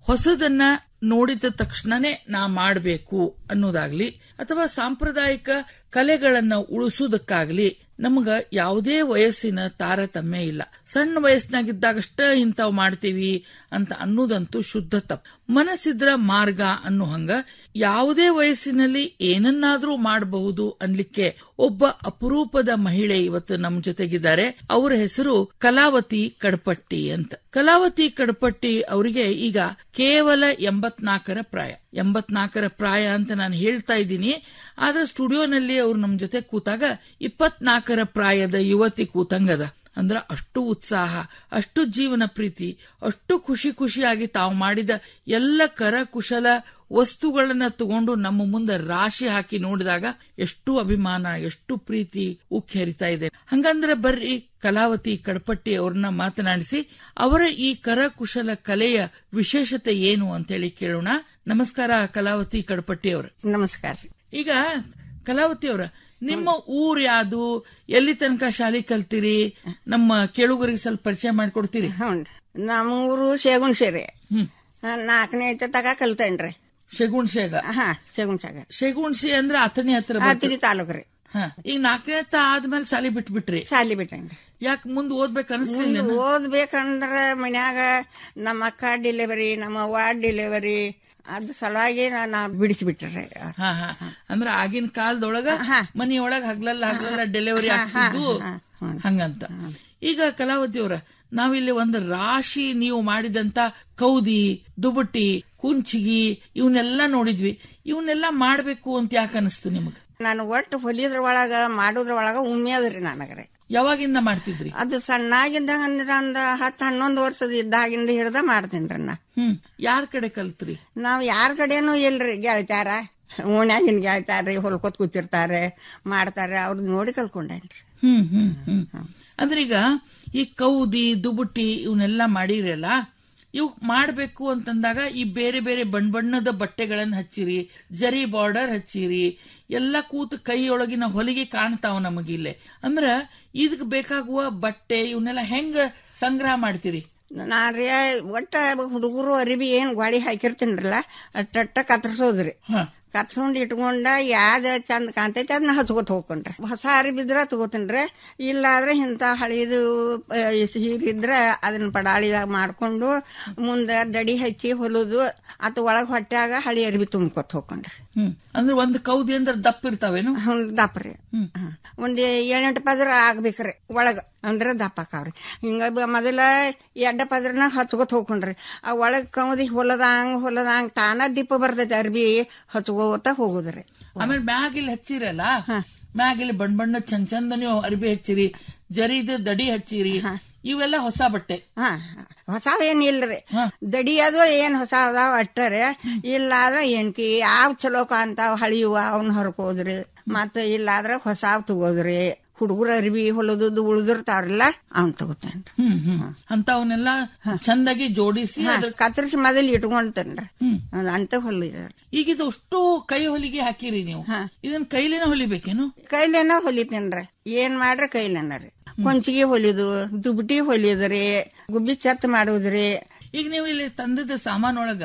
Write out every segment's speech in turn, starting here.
ಹೊಸದನ್ನ ನೋಡಿದ ತಕ್ಷಣನೇ ನಾ ಮಾಡಬೇಕು ಅನ್ನೋದಾಗ್ಲಿ ಅಥವಾ ಸಾಂಪ್ರದಾಯಿಕ ಕಲೆಗಳನ್ನ ಉಳಿಸೋದಕ್ಕಾಗ್ಲಿ ನಮಗ ಯಾವುದೇ ವಯಸ್ಸಿನ ತಾರತಮ್ಯ ಇಲ್ಲ ಸಣ್ಣ ವಯಸ್ಸಿನಾಗಿದ್ದಾಗಷ್ಟ ಇಂಥವ್ ಮಾಡ್ತೀವಿ ಅಂತ ಅನ್ನೋದಂತೂ ಶುದ್ಧ ತಪ್ಪು ಮನಸ್ಸಿದ್ರ ಮಾರ್ಗ ಅನ್ನೋ ಹಂಗ ಯಾವುದೇ ವಯಸ್ಸಿನಲ್ಲಿ ಏನನ್ನಾದ್ರೂ ಮಾಡಬಹುದು ಅನ್ಲಿಕ್ಕೆ ಒಬ್ಬ ಅಪರೂಪದ ಮಹಿಳೆ ಇವತ್ತು ನಮ್ಮ ಜೊತೆಗಿದ್ದಾರೆ ಅವರ ಹೆಸರು ಕಲಾವತಿ ಕಡಪಟ್ಟಿ ಅಂತ ಕಲಾವತಿ ಕಡಪಟ್ಟಿ ಅವರಿಗೆ ಈಗ ಕೇವಲ ಎಂಬತ್ನಾಲ್ಕರ ಪ್ರಾಯ ಎಂಬತ್ನಾಲ್ಕರ ಪ್ರಾಯ ಅಂತ ನಾನು ಹೇಳ್ತಾ ಇದ್ದೀನಿ ಆದ್ರೆ ಸ್ಟುಡಿಯೋನಲ್ಲಿ ಅವ್ರು ನಮ್ ಜೊತೆ ಕೂತಾಗ ಇಪ್ಪತ್ನಾಲ್ಕರ ಪ್ರಾಯದ ಯುವತಿ ಕೂತಂಗದ ಅಂದ್ರ ಅಷ್ಟು ಉತ್ಸಾಹ ಅಷ್ಟು ಜೀವನ ಪ್ರೀತಿ ಅಷ್ಟು ಖುಷಿ ಖುಷಿಯಾಗಿ ತಾವು ಮಾಡಿದ ಎಲ್ಲ ಕರಕುಶಲ ವಸ್ತುಗಳನ್ನ ತಗೊಂಡು ನಮ್ಮ ಮುಂದೆ ರಾಶಿ ಹಾಕಿ ನೋಡಿದಾಗ ಎಷ್ಟು ಅಭಿಮಾನ ಎಷ್ಟು ಪ್ರೀತಿ ಉಕ್ಕಿ ಹರಿತಾ ಇದೆ ಹಂಗಂದ್ರೆ ಬರ್ರಿ ಕಲಾವತಿ ಕಡಪಟ್ಟಿ ಅವ್ರನ್ನ ಮಾತನಾಡಿಸಿ ಅವರ ಈ ಕರಕುಶಲ ಕಲೆಯ ವಿಶೇಷತೆ ಏನು ಅಂತೇಳಿ ಕೇಳೋಣ ನಮಸ್ಕಾರ ಕಲಾವತಿ ಕಡಪಟ್ಟಿ ಅವರು ನಮಸ್ಕಾರ ಈಗ ಕಲಾವತಿ ಅವರ ನಿಮ್ಮ ಊರ್ ಯಾವುದು ಎಲ್ಲಿ ತನಕ ಶಾಲೆ ಕಲ್ತೀರಿ ನಮ್ಮ ಕೇಳುಗರಿಗೆ ಸ್ವಲ್ಪ ಪರಿಚಯ ಮಾಡಿಕೊಡ್ತೀರಿ ಹ್ಞೂ ನಮ್ಮ ಊರು ಶೇಗುಣ್ಸೇರಿ ಹ್ಮ್ ನಾಲ್ಕನೇ ಐತೆ ತಗ ಕಲ್ತೇನ್ರಿ ಶೆಗುಣ್ ಶೇಗ ಹಾ ಶೇಗುಣ್ಸಾಗ ಶೆಗುಣ್ಸಿ ಅಂದ್ರೆ ಅತನಿ ಹತ್ರ ಬರ್ತದೆ. ಆತಿರಿ ತಾಲೂಕು ರೀ ಹ ಈಗ ನಾಲ್ಕನೇ ಹತ್ತ ಆದ್ಮೇಲೆ ಶಾಲೆ ಬಿಟ್ಬಿಟ್ರಿ ಸಾಲಿ ಬಿಟ್ಟೇನ್ರಿ ಯಾಕೆ ಮುಂದ್ ಓದ್ಬೇಕು ಅನಿಸ್ಲಿಲ್ಲ ಮುಂದ್ ಓದ್ಬೇಕಂದ್ರ ಮನ್ಯಾಗ ನಮ್ಮ ಅಕ್ಕ ಡೆಲಿವರಿ ನಮ್ಮ ಅವ್ವ ಡೆಲಿವರಿ ಅದ್ ಸಲುವಾಗಿ ನಾ ಬಿಡಿಸ್ಬಿಟ್ರಿ ಹಾ ಹಾ ಅಂದ್ರೆ ಆಗಿನ ಕಾಲದೊಳಗ ಮನಿಯೊಳಗ ಹಗ್ಲಲ್ಲ ಹಗ್ಲಲ್ಲ ಡೆಲಿವರಿ ಆಗ್ತಿದ್ದು ಹಂಗಂತ ಈಗ ಕಲಾವತಿ ಅವರ ನಾವಿಲ್ಲಿ ಒಂದು ರಾಶಿ ನೀವು ಮಾಡಿದಂತ ಕೌದಿ ದುಬುಟಿ ಕುಂಚಿಗಿ ಇವನ್ನೆಲ್ಲ ನೋಡಿದ್ವಿ ಇವನ್ನೆಲ್ಲ ಮಾಡ್ಬೇಕು ಅಂತ ಯಾಕೆ ಅನಿಸ್ತು ನಿಮಗ್ ನಾನು ಒಟ್ಟು ಹೊಲಿದ್ರ ಒಳಗ ಮಾಡೋದ್ರ ಒಳಗ ಉಮ್ಮೆ ಅದ್ರಿ ನನಗ್ರಿ ಯಾವಾಗಿಂದ ಮಾಡ್ತಿದ್ರಿ ಅದು ಸಣ್ಣಾಗಿದ್ದಾಗ ಅಂದ್ರೆ ಒಂದು ಹತ್ತು ಹನ್ನೊಂದು ವರ್ಷದ ಇದ್ದಾಗಿಂದ ಹಿಡ್ದ ಮಾಡ್ತೀನ್ರಿ ನಾ ಹ್ಮ್ ಯಾರ್ ಕಡೆ ಕಲ್ತ್ರಿ ನಾವ್ ಯಾರ ಕಡೆನೂ ಇಲ್ರಿ ಗೆಳತ್ಯಾರ ಓಣ್ಯಾಗಿನ ಗೆಳತ್ಯಾರ ಹೊಲ್ಕೋತ್ ಕೂತಿರ್ತಾರೆ ಮಾಡ್ತಾರೆ ಅವ್ರದ್ದು ನೋಡಿ ಕಲ್ಕೊಂಡೇನ್ರಿ ಹ್ಮ್ ಹ್ಮ್ ಹ್ಮ್ ಅಂದ್ರೆ ಈಗ ಈ ಕೌದಿ ದುಬುಟಿ ಇವನ್ನೆಲ್ಲ ಮಾಡಿರಲ್ಲ ಇವ್ ಮಾಡ್ಬೇಕು ಅಂತಂದಾಗ ಈ ಬೇರೆ ಬೇರೆ ಬಣ್ಣ ಬಣ್ಣದ ಬಟ್ಟೆಗಳನ್ನ ಹಚ್ಚಿರಿ ಜರಿ ಬಾರ್ಡರ್ ಹಚ್ಚಿರಿ ಎಲ್ಲ ಕೂತು ಕೈಯೊಳಗಿನ ಹೊಲಿಗೆ ಕಾಣ್ತಾವ ನಮಗಿಲ್ಲೇ ಅಂದ್ರ ಇದಕ್ ಬೇಕಾಗುವ ಬಟ್ಟೆ ಇವನ್ನೆಲ್ಲ ಹೆಂಗ ಸಂಗ್ರಹ ಮಾಡ್ತೀರಿ ನಾರ್ಯ ಒಟ್ಟ ಹುಡುಗರು ಅರಿಬಿ ಏನ್ ಗಾಡಿ ಹಾಕಿರ್ತೀನ್ರಲ್ಲ ಅಟ್ಟಟ್ಟ ಕತ್ತರ್ಸೋದ್ರಿ ಕತ್ಸ್ಕೊಂಡ್ ಇಟ್ಕೊಂಡ ಯಾವ್ದ ಚಂದ ಕಾಣ್ತೈತಿ ಅದನ್ನ ಹಚ್ಕೋತ ಹೋಗ್ಕೊಂಡ್ರಿ ಹೊಸ ಅರಿಬಿದ್ರ ತಗೋತೀನ್ರಿ ಇಲ್ಲಾದ್ರೆ ಇಂಥ ಹಳಿದು ಹೀರಿದ್ರ ಅದನ್ನ ಪಡಾಳಿ ಮಾಡ್ಕೊಂಡು ಮುಂದ ದಡಿ ಹಚ್ಚಿ ಹೊಲುದು ಅತ್ ಒಳಗ್ ಹೊಟ್ಯಾಗ ಹಳಿ ಅರಿಬಿ ತುಂಬ್ಕೊತ ಹೋಗ್ಕೊಂಡ್ರಿ ಹ್ಮ್ ಅಂದ್ರೆ ಒಂದ್ ಕೌದಿ ಅಂದ್ರೆ ದಪ್ಪ ಇರ್ತಾವೇನು ದಪ್ಪ್ರಿ ಒಂದ್ ಏಳೆಂಟು ಪದ್ರ ಆಗ್ಬೇಕ್ರಿ ಒಳಗ ಅಂದ್ರ ದಪ್ಪ ಆಕಾವ್ರಿ ಹಿಂಗ ಬ- ಮೊದಲ ಎಡ್ಡ ಪದ್ರನ ಹಚ್ಕೋತ ಹೋಗ್ಕೊಂಡ್ರಿ ಆ ಒಳಗ್ ಕಮದಿ ಹೊಲದಂಗ್ ಹೊಲದಂಗ್ ತಾನ ದೀಪ ಬರ್ತೈತಿ ಅರ್ಬಿ ಹಚ್ಕೋತ ಹೋಗುದ್ರಿ ಆಮೇಲೆ ಮ್ಯಾಗಿಲ್ಲಿ ಹಚ್ಚಿರಲ್ಲ ಮ್ಯಾಗಿಲ್ಲಿ ಬಣ್ಣ ಬಣ್ಣ ಚಂದ ಚಂದ ನೀವು ಅರಿಬಿ ಹಚ್ಚಿರಿ ಜರಿದ ದಡಿ ಹಚ್ಚಿರಿ ಇವೆಲ್ಲ ಹೊಸ ಬಟ್ಟೆ ಹಾ ಹೊಸಾವ್ ಏನ್ ಇಲ್ರಿ ದಡಿ ಅದು ಏನ್ ಹೊಸ ಅದಾವ ಅಟ್ಟರೆ ಇಲ್ಲಾದ್ರ ಎಣ್ಕಿ ಯಾವ ಚಲೋ ಕಾಣ್ತಾವ್ ಹಳಿಯುವ ಅವನ್ ಹರ್ಕೋದ್ರಿ ಮತ್ತ ಇಲ್ಲಾದ್ರ ಹೊಸಾವ್ ತಗೋದ್ರಿ ಹುಡುಗರ ಅರ್ಬಿ ಹೊಲದು ಉಳ್ದಿರ್ತಾವ್ರಲ್ಲ ಅವ್ನ್ ತಗೋತೇನ್ರಿ ಹ್ಮ್ ಹ್ಮ್ ಅಂತವನ್ನೆಲ್ಲ ಚಂದಾಗಿ ಜೋಡಿಸಿ ಅದ್ರ ಕತ್ತರಿಸಿ ಮೊದಲು ಇಟ್ಕೊಂತೇನ್ರಿ ಅಂತ ಹೊಲಿದಾರ ಈಗ ಇದು ಅಷ್ಟು ಕೈ ಹೊಲಿಗೆ ಹಾಕಿರಿ ನೀವು ಇದನ್ನ ಕೈಲಿನ ಹೊಲಿಬೇಕೇನು ಕೈಲೇನ ಹೊಲಿತೇನ್ರಿ ಏನ್ ಮಾಡ್ರಿ ಕೈಲೇನ ರೀ ಕೊಂಚಿಗೆ ಹೊಲಿದು ದುಬಟಿ ಹೊಲಿದ್ರಿ ಗುಬ್ಬಿ ಚತ್ ಮಾಡುದ್ರಿ ಈಗ ನೀವು ಇಲ್ಲಿ ತಂದದ ಸಾಮಾನೊಳಗ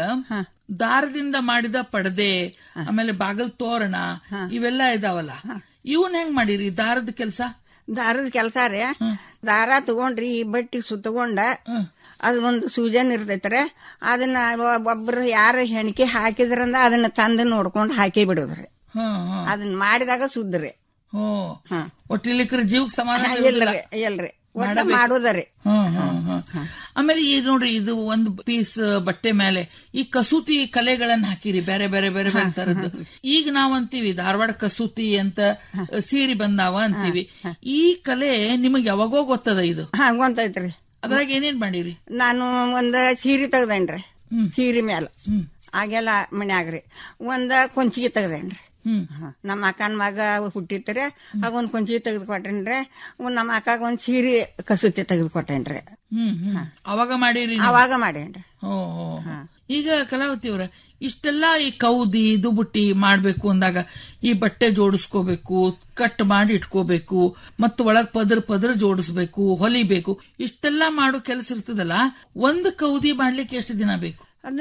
ದಾರದಿಂದ ಮಾಡಿದ ಪಡದೆ ಆಮೇಲೆ ಬಾಗಲ್ ತೋರಣ ಇವೆಲ್ಲ ಇದಾವಲ್ಲ ಇವನ್ ಹೆಂಗ್ ಮಾಡಿರಿ ದಾರದ ಕೆಲಸ ದಾರದ ಕೆಲಸ ರೀ ದಾರ ತಗೊಂಡ್ರಿ ಈ ಬಟ್ಟಿ ಸುತ್ತಕೊಂಡ ಅದ್ ಒಂದು ಸೂಜನ್ ಇರ್ತೈತ್ರಿ ಅದನ್ನ ಒ- ಒಬ್ರು ಯಾರ ಹೆಣ್ಕಿ ಹಾಕಿದ್ರಂದ ಅದನ್ನ ತಂದು ನೋಡ್ಕೊಂಡು ಹಾಕಿ ಬಿಡುದ್ರಿ ಹ್ಮ್ ಹ್ಮ್ ಅದನ್ನ ಮಾಡಿದಾಗ ಸುದ್ರಿ ಹೋ ಒಟ್ಟಿಲಿಕ್ರ ಜೀವಕ್ ಸಮಾಧಾನ ಇಲ್ರಿ ಇರುದಿಲ್ಲ. ಇಲ್ರಿ ಒಟ್ಟ ಮಾಡಬೇಕು. ಮಾಡುದರಿ ಹ್ಮ್ ಹ್ಮ್ ಹ್ಮ್ ಆಮೇಲೆ ಈ ನೋಡ್ರಿ ಇದು ಒಂದು ಪೀಸ್ ಬಟ್ಟೆ ಮೇಲೆ ಈ ಕಸೂತಿ ಕಲೆಗಳನ್ನ ಹಾಕಿರಿ ಬೇರೆ ಬೇರೆ ಬೇರೆ ಬೇರೆ ತರದ್ದು ಈಗ ನಾವ್ ಅಂತೀವಿ ಧಾರವಾಡ ಕಸೂತಿ ಅಂತ ಸೀರೆ ಬಂದಾವ ಅಂತೀವಿ ಈ ಕಲೆ ನಿಮಗ್ ಯಾವಾಗೋ ಗೊತ್ತದ ಇದು ಹಾ ಗೊತ್ತೈತ್ರಿ ಅದ್ರಾಗ ಏನೇನ್ ಮಾಡಿರಿ ನಾನು ಒಂದ ಸೀರೆ ತೆಗ್ದೇನ್ರಿ ಸೀರೆ ಮ್ಯಾಲ ಆಗೆಲ್ಲ ಮನ್ಯಾಗ್ರಿ ಒಂದ ಕೊಂಚಿಗೆ ತೆಗ್ದೇನ್ರಿ ಹ್ಮ್ ನಮ್ಮ ಅಕ್ಕನ ಮಗ ಹುಟ್ಟಿತ್ರಿ ಆಗ ಒಂದ್ ಕೊಂಚಿಗೆ ತೆಗೆದು ಕೊಟ್ಟೇನ್ರಿ ಒಂದ್ ನಮ್ಮ ಅಕ್ಕಗ ಒಂದ್ ಸೀರೆ ಕಸೂತಿ ತೆಗೆದು ಕೊಟ್ಟೇನ್ರಿ ಹ್ಮ್ ಹ್ಮ್ ಅವಾಗ ಮಾಡಿರಿ ನೀವು? ಅವಾಗ ಮಾಡೇನ್ರಿ ಓ ಓ. ಈಗ ಕಲಾವತಿ ಅವರ ಇಷ್ಟೆಲ್ಲ ಈ ಕೌದಿ ದುಬುಟ್ಟಿ ಮಾಡ್ಬೇಕು ಅಂದಾಗ ಈ ಬಟ್ಟೆ ಜೋಡಿಸ್ಕೋಬೇಕು ಕಟ್ ಮಾಡಿ ಇಟ್ಕೋಬೇಕು ಮತ್ತು ಒಳಗ್ ಪದ್ರ ಪದ್ರ ಜೋಡಿಸ್ಬೇಕು ಹೊಲಿಬೇಕು ಇಷ್ಟೆಲ್ಲ ಮಾಡೋ ಕೆಲಸ ಇರ್ತದಲ್ಲ ಒಂದು ಕೌದಿ ಮಾಡ್ಲಿಕ್ಕೆ ಎಷ್ಟು ದಿನ ಬೇಕು